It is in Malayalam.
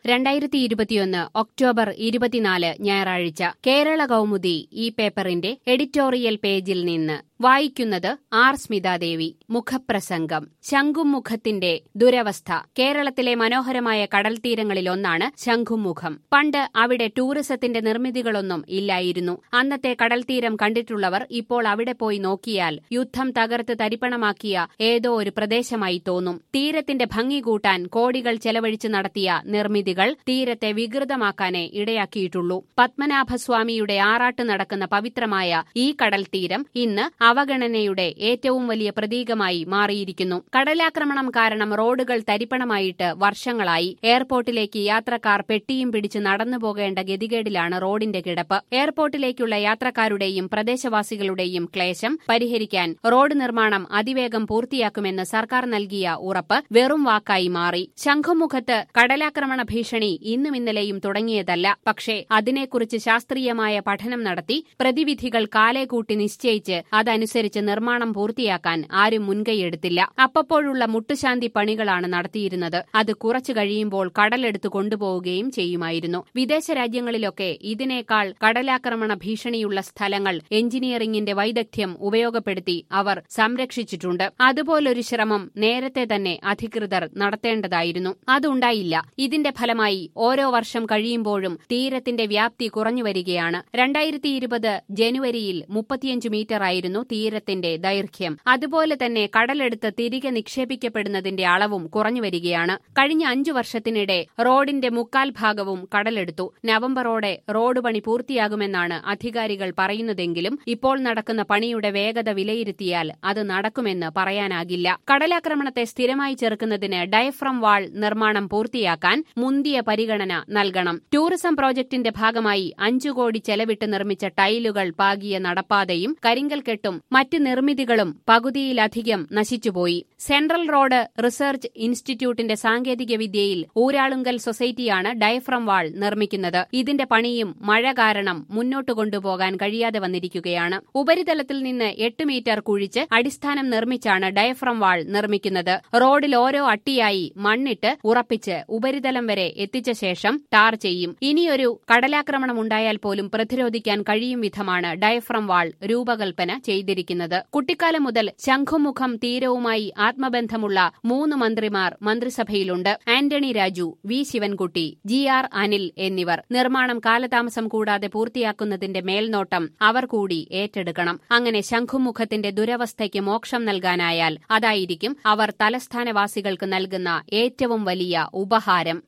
രണ്ടായിരത്തി ഇരുപത്തിയൊന്ന് ഒക്ടോബർ ഇരുപത്തിനാല് ഞായറാഴ്ച കേരള കൗമുദി ഈ പേപ്പറിന്റെ എഡിറ്റോറിയൽ പേജിൽ നിന്ന് വായിക്കുന്നത് ആർ സ്മിതാദേവി മുഖപ്രസംഗം ശംഖുമുഖത്തിന്റെ ദുരവസ്ഥ കേരളത്തിലെ മനോഹരമായ കടൽ തീരങ്ങളിലൊന്നാണ് ശംഖുമുഖം പണ്ട് അവിടെ ടൂറിസത്തിന്റെ നിർമ്മിതികളൊന്നും ഇല്ലായിരുന്നു അന്നത്തെ കടൽ തീരം കണ്ടിട്ടുള്ളവർ ഇപ്പോൾ അവിടെ പോയി നോക്കിയാൽ യുദ്ധം തകർത്ത് തരിപ്പണമാക്കിയ ഏതോ ഒരു പ്രദേശമായി തോന്നും തീരത്തിന്റെ ഭംഗി കൂട്ടാൻ കോടികൾ ചെലവഴിച്ച് നടത്തിയ നിർമ്മിതികൾ തീരത്തെ വികൃതമാക്കാനേ ഇടയാക്കിയിട്ടുള്ളൂ പത്മനാഭസ്വാമിയുടെ ആറാട്ട് നടക്കുന്ന പവിത്രമായ ഈ കടൽ തീരം ഇന്ന് അവഗണനയുടെ ഏറ്റവും വലിയ പ്രതീകമായി മാറിയിരിക്കുന്നു കടലാക്രമണം കാരണം റോഡുകൾ തരിപ്പണമായിട്ട് വർഷങ്ങളായി എയർപോർട്ടിലേക്ക് യാത്രക്കാർ പെട്ടിയും പിടിച്ച് നടന്നു പോകേണ്ട ഗതികേടിലാണ് റോഡിന്റെ കിടപ്പ് എയർപോർട്ടിലേക്കുള്ള യാത്രക്കാരുടെയും പ്രദേശവാസികളുടെയും ക്ലേശം പരിഹരിക്കാൻ റോഡ് നിർമ്മാണം അതിവേഗം പൂർത്തിയാക്കുമെന്ന് സർക്കാർ നൽകിയ ഉറപ്പ് വെറും വാക്കായി മാറി ശംഖുമുഖത്ത് കടലാക്രമണ ഭീഷണി ഇന്നും ഇന്നലെയും തുടങ്ങിയതല്ല പക്ഷേ അതിനെക്കുറിച്ച് ശാസ്ത്രീയമായ പഠനം നടത്തി പ്രതിവിധികൾ കാലേ കൂട്ടി നിശ്ചയിച്ച് അതനുസരിച്ച് നിർമ്മാണം പൂർത്തിയാക്കാൻ ആരും മുൻകൈയെടുത്തില്ല അപ്പപ്പോഴുള്ള മുട്ടുശാന്തി പണികളാണ് നടത്തിയിരുന്നത് അത് കുറച്ചു കഴിയുമ്പോൾ കടലെടുത്ത് കൊണ്ടുപോവുകയും ചെയ്യുമായിരുന്നു വിദേശ രാജ്യങ്ങളിലൊക്കെ ഇതിനേക്കാൾ കടലാക്രമണ ഭീഷണിയുള്ള സ്ഥലങ്ങൾ എഞ്ചിനീയറിംഗിന്റെ വൈദഗ്ധ്യം ഉപയോഗപ്പെടുത്തി അവർ സംരക്ഷിച്ചിട്ടുണ്ട് അതുപോലൊരു ശ്രമം നേരത്തെ തന്നെ അധികൃതർ നടത്തേണ്ടതായിരുന്നു അതുണ്ടായില്ല ഇതിന്റെ ഫലമായി ഓരോ വർഷം കഴിയുമ്പോഴും തീരത്തിന്റെ വ്യാപ്തി കുറഞ്ഞു വരികയാണ് രണ്ടായിരത്തി ഇരുപത് ജനുവരിയിൽ മുപ്പത്തിയഞ്ച് മീറ്ററായിരുന്നു തീരത്തിന്റെ ദൈർഘ്യം അതുപോലെ തന്നെ കടലെടുത്ത് തിരികെ നിക്ഷേപിക്കപ്പെടുന്നതിന്റെ അളവും കുറഞ്ഞു വരികയാണ് കഴിഞ്ഞ അഞ്ചു വർഷത്തിനിടെ റോഡിന്റെ മുക്കാൽ ഭാഗവും കടലെടുത്തു നവംബറോടെ റോഡ് പണി പൂർത്തിയാകുമെന്നാണ് അധികാരികൾ പറയുന്നതെങ്കിലും ഇപ്പോൾ നടക്കുന്ന പണിയുടെ വേഗത വിലയിരുത്തിയാൽ അത് നടക്കുമെന്ന് പറയാനാകില്ല കടലാക്രമണത്തെ സ്ഥിരമായി ചെറുക്കുന്നതിന് ഡയഫ്രം വാൾ നിർമ്മാണം പൂർത്തിയാക്കാൻ മുന്തിയ പരിഗണന നൽകണം ടൂറിസം പ്രോജക്ടിന്റെ ഭാഗമായി അഞ്ചു കോടി ചെലവിട്ട് നിർമ്മിച്ച ടൈലുകൾ പാകിയ നടപ്പാതയും കരിങ്കൽ കെട്ടും മറ്റ് നിർമ്മിതികളും പകുതിയിലധികം നശിച്ചുപോയി സെൻട്രൽ റോഡ് റിസർച്ച് ഇൻസ്റ്റിറ്റ്യൂട്ടിന്റെ സാങ്കേതിക വിദ്യയിൽ ഊരാളുങ്കൽ സൊസൈറ്റിയാണ് ഡയഫ്രം വാൾ നിർമ്മിക്കുന്നത് ഇതിന്റെ പണിയും മഴ കാരണം മുന്നോട്ട് കൊണ്ടുപോകാൻ കഴിയാതെ വന്നിരിക്കുകയാണ് ഉപരിതലത്തിൽ നിന്ന് എട്ട് മീറ്റർ കുഴിച്ച് അടിസ്ഥാനം നിർമ്മിച്ചാണ് ഡയഫ്രം വാൾ നിർമ്മിക്കുന്നത് റോഡിൽ ഓരോ അട്ടിയായി മണ്ണിട്ട് ഉറപ്പിച്ച് ഉപരിതലം വരെ എത്തിച്ച ശേഷം ടാർ ചെയ്യും ഇനിയൊരു കടലാക്രമണം ഉണ്ടായാൽ പോലും പ്രതിരോധിക്കാൻ കഴിയും വിധമാണ് ഡയഫ്രം വാൾ രൂപകൽപ്പന ചെയ്തിരിക്കുന്നത് കുട്ടിക്കാലം മുതൽ ശംഖുമുഖം തീരവുമായി ആത്മബന്ധമുള്ള മൂന്ന് മന്ത്രിമാർ മന്ത്രിസഭയിലുണ്ട് Antony Raju V Sivankutty G R Anil എന്നിവർ നിർമ്മാണം കാലതാമസം കൂടാതെ പൂർത്തിയാക്കുന്നതിന്റെ മേൽനോട്ടം അവർ കൂടി ഏറ്റെടുക്കണം അങ്ങനെ ശംഖുമുഖത്തിന്റെ ദുരവസ്ഥയ്ക്ക് മോക്ഷം നൽകാനായാൽ അതായിരിക്കും അവർ തലസ്ഥാനവാസികൾക്ക് നൽകുന്ന ഏറ്റവും വലിയ ഉപഹാരം